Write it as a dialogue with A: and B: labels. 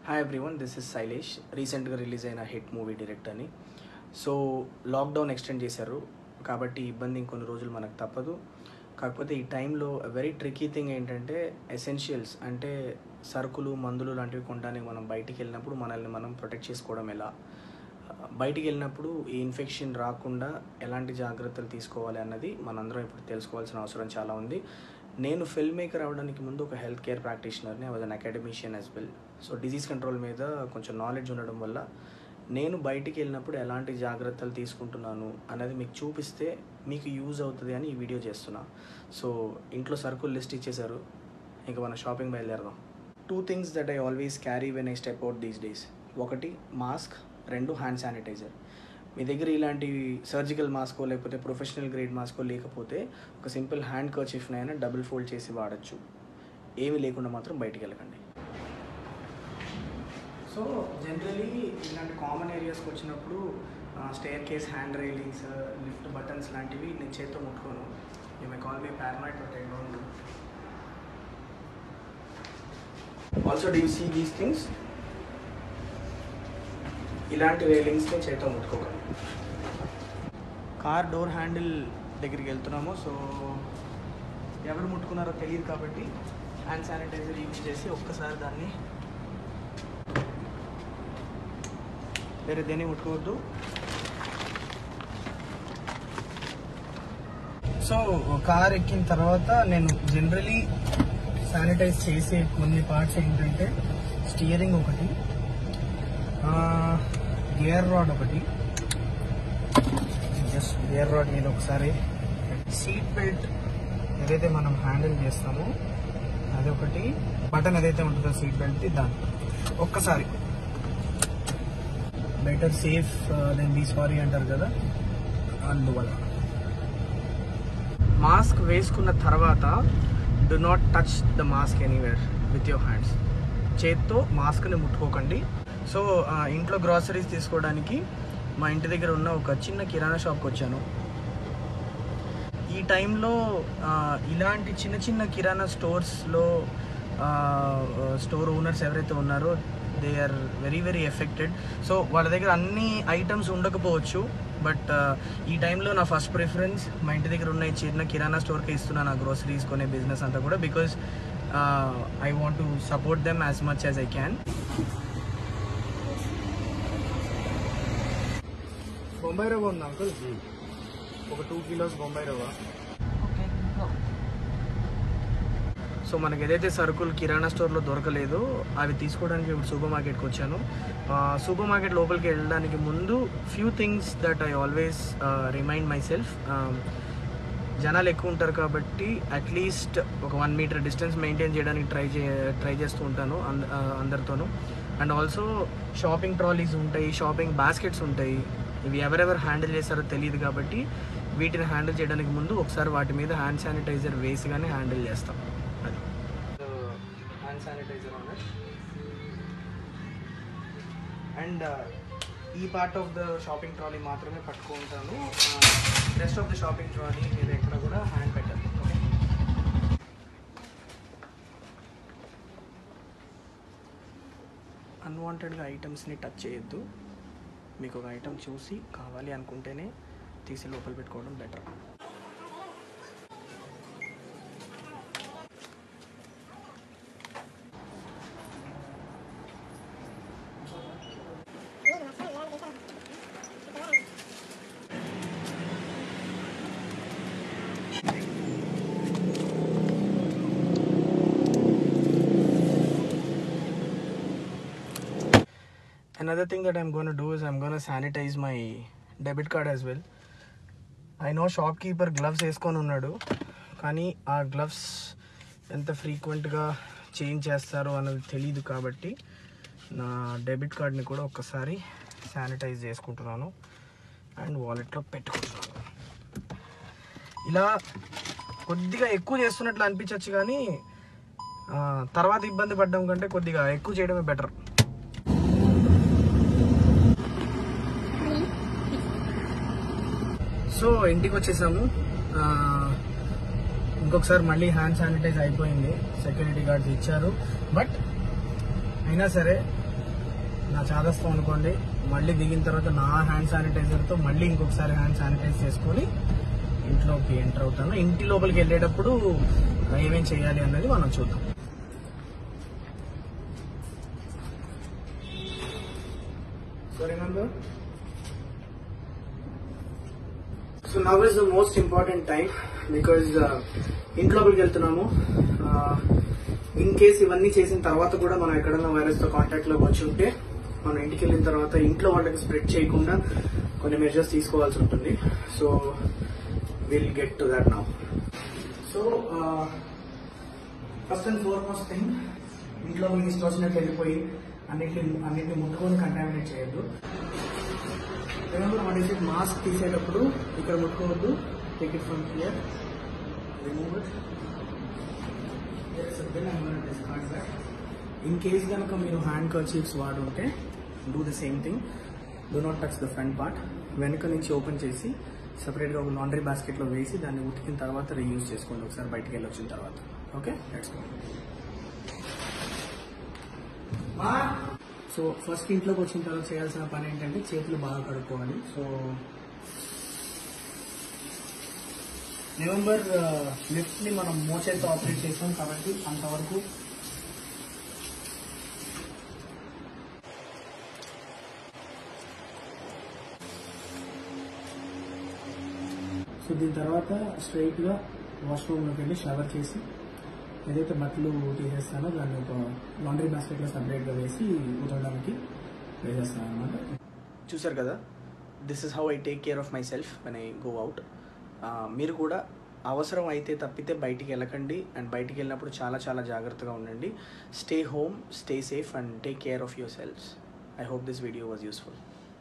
A: hi everyone this is Shailesh రీసెంట్గా release అయిన hit movie డైరెక్టర్ని సో లాక్డౌన్ ఎక్స్టెండ్ చేశారు కాబట్టి ఇబ్బంది ఇంకొన్ని రోజులు మనకు తప్పదు కాకపోతే ఈ టైంలో వెరీ ట్రికీ థింగ్ ఏంటంటే ఎసెన్షియల్స్ అంటే సరుకులు మందులు లాంటివి కొనడానికి మనం బయటికి వెళ్ళినప్పుడు మనల్ని మనం ప్రొటెక్ట్ చేసుకోవడం ఎలా బయటికి వెళ్ళినప్పుడు ఈ ఇన్ఫెక్షన్ రాకుండా ఎలాంటి జాగ్రత్తలు తీసుకోవాలి అన్నది మనందరం ఇప్పుడు తెలుసుకోవాల్సిన అవసరం చాలా ఉంది నేను ఫిల్మ్ మేకర్ అవ్వడానికి ముందు ఒక హెల్త్ కేర్ ప్రాక్టీషనర్ని I was an academician as well so disease control మీద కొంచెం నాలెడ్జ్ ఉండడం వల్ల నేను బయటికి వెళ్ళినప్పుడు ఎలాంటి జాగ్రత్తలు తీసుకుంటున్నాను అన్నది మీకు చూపిస్తే మీకు యూజ్ అవుతుంది అని ఈ వీడియో చేస్తున్నా సో ఇంట్లో సరుకులు లిస్ట్ ఇచ్చేశారు ఇంకా మనం షాపింగ్ బయలుదేరదాం two things that I always carry when I step out these days ఒకటి మాస్క్ రెండు హ్యాండ్ శానిటైజర్ మీ దగ్గర ఇలాంటి సర్జికల్ మాస్కో లేకపోతే ప్రొఫెషనల్ గ్రేడ్ మాస్కో లేకపోతే ఒక సింపుల్ హ్యాండ్ కర్చీఫ్నైనా డబుల్ ఫోల్డ్ చేసి వాడచ్చు ఏమీ లేకుండా మాత్రం బయటికి వెళ్ళకండి సో జనరలీ ఇలాంటి కామన్ ఏరియాస్కి వచ్చినప్పుడు staircase hand railings lift buttons లాంటివి నేను చేత్తో ముట్టుకోను you may call me paranoid but I don't also do see these things ఇలాంటి రైలింగ్స్ని చేత్తో ముట్టుకోకండి కార్ డోర్ హ్యాండిల్ దగ్గరికి వెళ్తున్నాము సో ఎవరు ముట్టుకున్నారో తెలియదు కాబట్టి హ్యాండ్ శానిటైజర్ యూజ్ చేసి ఒక్కసారి దాన్ని వేరే దేన్ని ముట్టుకోవద్దు సో కార్ ఎక్కిన తర్వాత నేను జనరలీ శానిటైజ్ చేసే కొన్ని పార్ట్స్ ఏంటంటే స్టీరింగ్ ఒకటి గేర్ రాడ్ ఒకటి జస్ట్ గేర్ రాడ్ మీద ఒకసారి సీట్ బెల్ట్ ఏదైతే మనం హ్యాండిల్ చేస్తామో అదొకటి బటన్ ఏదైతే ఉంటుందో సీట్ బెల్ట్ దాన్ని ఒక్కసారి better safe then be sorry అంటారు కదా అందువల్ల మాస్క్ వేసుకున్న తర్వాత do not touch the mask anywhere with your hands చేత్తో మాస్క్ని ముట్టుకోకండి సో ఆ, ఇంట్లో గ్రాసరీస్ తీసుకోవడానికి మా ఇంటి దగ్గర ఉన్న ఒక చిన్న కిరాణా షాప్కి వచ్చాను ఈ టైంలో ఆ, ఇలాంటి చిన్న చిన్న కిరాణా స్టోర్స్లో స్టోర్ ఓనర్స్ ఎవరైతే ఉన్నారో they are very very affected so వాళ్ళ దగ్గర అన్ని ఐటమ్స్ ఉండకపోవచ్చు బట్ ఈ టైంలో నా ఫస్ట్ ప్రిఫరెన్స్ మా ఇంటి దగ్గర ఉన్న ఈ చిన్న కిరాణా స్టోర్కి ఇస్తున్నా నా గ్రోసరీస్ కొనే బిజినెస్ అంతా కూడా because I want to support them as much as I can Bombay రవ్వ ఉంది అంకుల్ ఒక టూ కిలోస్ బొంబాయి రవ్వ సో మనకి ఏదైతే సరుకులు కిరాణా స్టోర్లో దొరకలేదో అవి తీసుకోవడానికి ఇప్పుడు సూపర్ మార్కెట్కి వచ్చాను సూపర్ మార్కెట్ లోపలికి వెళ్ళడానికి ముందు few things that I always remind myself జనాలు ఎక్కువ ఉంటారు కాబట్టి అట్లీస్ట్ ఒక వన్ మీటర్ డిస్టెన్స్ మెయింటైన్ చేయడానికి ట్రై చే ట్రై చేస్తూ ఉంటాను అంద- ఆ, అందరితోనూ అండ్ ఆల్సో షాపింగ్ ట్రాలీస్ ఉంటాయి షాపింగ్ బాస్కెట్స్ ఉంటాయి ఇవి ఎవరెవరు హ్యాండిల్ చేస్తారో తెలియదు కాబట్టి వీటిని హ్యాండిల్ చేయడానికి ముందు ఒకసారి వాటి మీద హ్యాండ్ శానిటైజర్ వేసి కానీ హ్యాండిల్ చేస్తాం అది హ్యాండ్ శానిటైజర్ అండ్ ఈ part of the shopping trolley మాత్రమే పట్టుకుంటాను rest of the shopping trolley మీరు ఎక్కడ కూడా హ్యాండ్ పెట్టాలి ఓకే అన్వాంటెడ్గా ఐటమ్స్ని టచ్ చేయొద్దు మీకు ఒక ఐటమ్ చూసి కావాలి అనుకుంటేనే తీసి లోపల పెట్టుకోవడం better another thing that i'm going to do is i'm going to sanitize my debit card as well I know shopkeeper gloves వేసుకొని ఉన్నాడు కానీ ఆ గ్లవ్స్ ఎంత ఫ్రీక్వెంట్గా చేంజ్ చేస్తారో అన్నది తెలియదు కాబట్టి నా డెబిట్ కార్డ్ని కూడా ఒక్కసారి శానిటైజ్ చేసుకుంటున్నాను అండ్ వాలెట్లో పెట్టుకుంటున్నాను ఇలా కొద్దిగా ఎక్కువ చేస్తున్నట్లు అనిపించవచ్చు కానీ ఆ, తర్వాత ఇబ్బంది పడడం కంటే కొద్దిగా ఎక్కువ చేయడమే బెటర్ సో ఇంటికి వచ్చేసాము ఆ, ఇంకొకసారి మళ్ళీ హ్యాండ్ శానిటైజ్ అయిపోయింది సెక్యూరిటీ గార్డ్స్ ఇచ్చారు బట్ అయినా సరే నా చాదస్తం అనుకోండి మళ్ళీ దిగిన తర్వాత నా హ్యాండ్ శానిటైజర్తో మళ్ళీ ఇంకొకసారి హ్యాండ్ శానిటైజ్ చేసుకొని ఇంట్లోకి ఎంటర్ అవుతాను ఇంటి లోపలికి వెళ్ళేటప్పుడు ఏమేం చేయాలి అన్నది మనం చూద్దాం so remember so now is the most important time because ఇంట్లోకి వెళ్తున్నాము ఇన్ కేస్ ఇవన్నీ చేసిన తర్వాత కూడా మనం ఎక్కడన్నా వైరస్ తో కాంటాక్ట్ లోకి వచ్చి ఉంటే మనం ఇంటికి వెళ్ళిన తర్వాత ఇంట్లో వాళ్ళకి స్ప్రెడ్ చేయకుండా కొన్ని మెజర్స్ తీసుకోవాల్సి ఉంటుంది so will get to that now so first and foremost thing ఇంట్లో మీకు ఇష్టం వచ్చినట్టు వెళ్ళిపోయి అన్నిటిని అన్నిటిని ముట్టుకొని కంటామినేట్ చేయొద్దు remember what is it mask తీసేటప్పుడు ఇక్కడ ముట్టుకోవద్దు take it from here remove it in case కనుక మీరు హ్యాండ్ కర్చీఫ్స్ వాడుంటే do the same thing do not touch the front part వెనుక నుంచి ఓపెన్ చేసి సపరేట్గా ఒక లాండ్రీ బాస్కెట్లో వేసి దాన్ని ఉతికిన తర్వాత రీయూజ్ చేసుకోండి ఒకసారి బయటికి వెళ్ళి వచ్చిన తర్వాత okay let's go so first ఇంట్లోకి వచ్చిన తర్వాత చేయాల్సిన పని ఏంటంటే చేతులు బాగా కడుక్కోవాలి సో నవంబర్ లిఫ్ట్ ని మనం మోచేతో ఆపరేట్ చేసాం కాబట్టి అంతవరకు సో దీని తర్వాత స్ట్రైట్ గా వాష్రూమ్ లోకి వెళ్ళి షవర్ చేసి ఏదైతే బట్టలు తీసేస్తానో దాన్ని ఒక లాండ్రీ బాస్కెట్లో సపరేట్గా వేసి ఉతకడానికి వేసేస్తాను అనమాట చూసారు కదా this is how I take care of myself when I go out మీరు కూడా అవసరం అయితే తప్పితే బయటికి వెళ్ళకండి అండ్ బయటికి వెళ్ళినప్పుడు చాలా చాలా జాగ్రత్తగా ఉండండి stay home stay safe and take care of yourselves I hope this video was useful